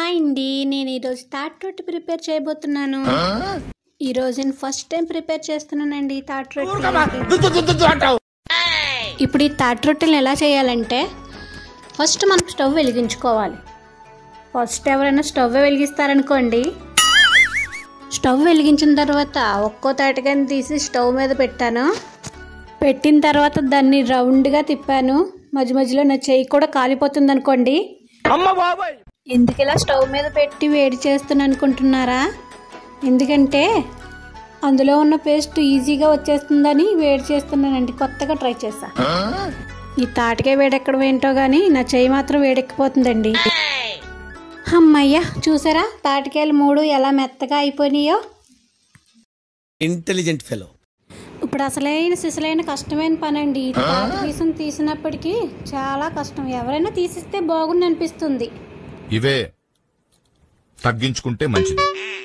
hi అండి నేను ఈరోజు తాట్ రొట్టె ప్రిపేర్ చేయబోతున్నాను ఈరోజు నేను ఫస్ట్ టైం ప్రిపేర్ చేస్తున్నానండి తాట్ రొట్టె ఇప్పుడు ఈ తాట్ రొట్టెలను ఎలా చేయాలంటే ఫస్ట్ మనం స్టవ్ వెలిగించుకోవాలి ఫస్ట్ ఎవరైనా స్టవ్ వెలిగిస్తారనుకోండి స్టవ్ వెలిగించిన తర్వాత ఒక్కో తాటికాయని తీసి స్టవ్ మీద పెట్టాను పెట్టిన తర్వాత దాన్ని రౌండ్గా తిప్పాను మధ్య మధ్యలో నా చెయ్యి కూడా కాలిపోతుంది అనుకోండి ఎందుకు ఇలా స్టవ్ మీద పెట్టి వేడి చేస్తాను అనుకుంటున్నారా ఎందుకంటే అందులో ఉన్న పేస్ట్ ఈజీగా వచ్చేస్తుందని వేడి చేస్తున్నానండి కొత్తగా ట్రై చేశా ఈ తాటికాయ వేడెక్కడం ఏంటో కానీ నా చెయ్యి మాత్రం వేడెక్కిపోతుందండి అమ్మయ్య చూసారా తాటికాయలు మూడు ఎలా మెత్తగా అయిపోయినాయో ఇంటెలిజెంట్ ఫెలో ఇప్పుడు అసలైన సిసలైన కష్టమైన పని అండి తాటి పీసం తీసినప్పటికీ చాలా కష్టం ఎవరైనా తీసిస్తే బాగుంది అనిపిస్తుంది ఇవే తగ్గించుకుంటే మంచిది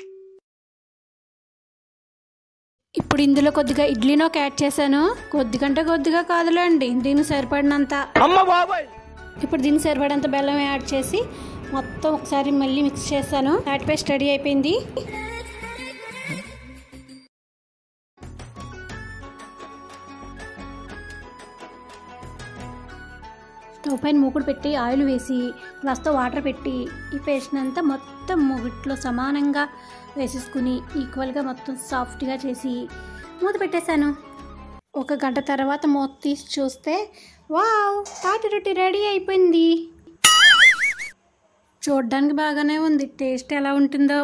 ఇప్పుడు ఇందులో కొద్దిగా ఇడ్లీ నూక యాడ్ చేశాను కొద్దిగంటే కొద్దిగా కాదులేండి దీనికి సరిపడినంత ఇప్పుడు దీనికి సరిపడంత బెల్లం యాడ్ చేసి మొత్తం ఒకసారి మళ్ళీ మిక్స్ చేశాను తాటి పేస్ట్ రెడీ అయిపోయింది స్టవ్ పైన మూకుడు పెట్టి ఆయిల్ వేసి గ్లాస్తో వాటర్ పెట్టి ఈ పేస్ట్ అంతా మొత్తం మూగిట్లో సమానంగా వేసేసుకుని ఈక్వల్గా మొత్తం సాఫ్ట్గా చేసి మూత పెట్టేశాను ఒక గంట తర్వాత మూత తీసి చూస్తే వావ్ తాటి రొట్టి రెడీ అయిపోయింది చూడ్డానికి బాగానే ఉంది టేస్ట్ ఎలా ఉంటుందో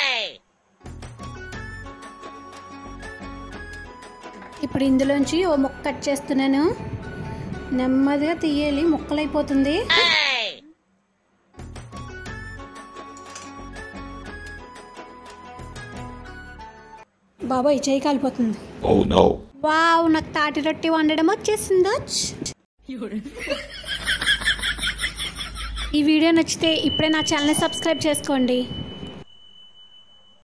ఇప్పుడు ఇందులోంచి ఓ ముక్క కట్ చేస్తున్నాను నెమ్మదిగా తీయాలి ముక్కలైపోతుంది బాబాయ్ చేయి కాలిపోతుంది వావ్ నాకు తాటి రొట్టి వండడం వచ్చేసిందో ఈ వీడియో నచ్చితే ఇప్పుడే నా ఛానల్ని సబ్స్క్రైబ్ చేసుకోండి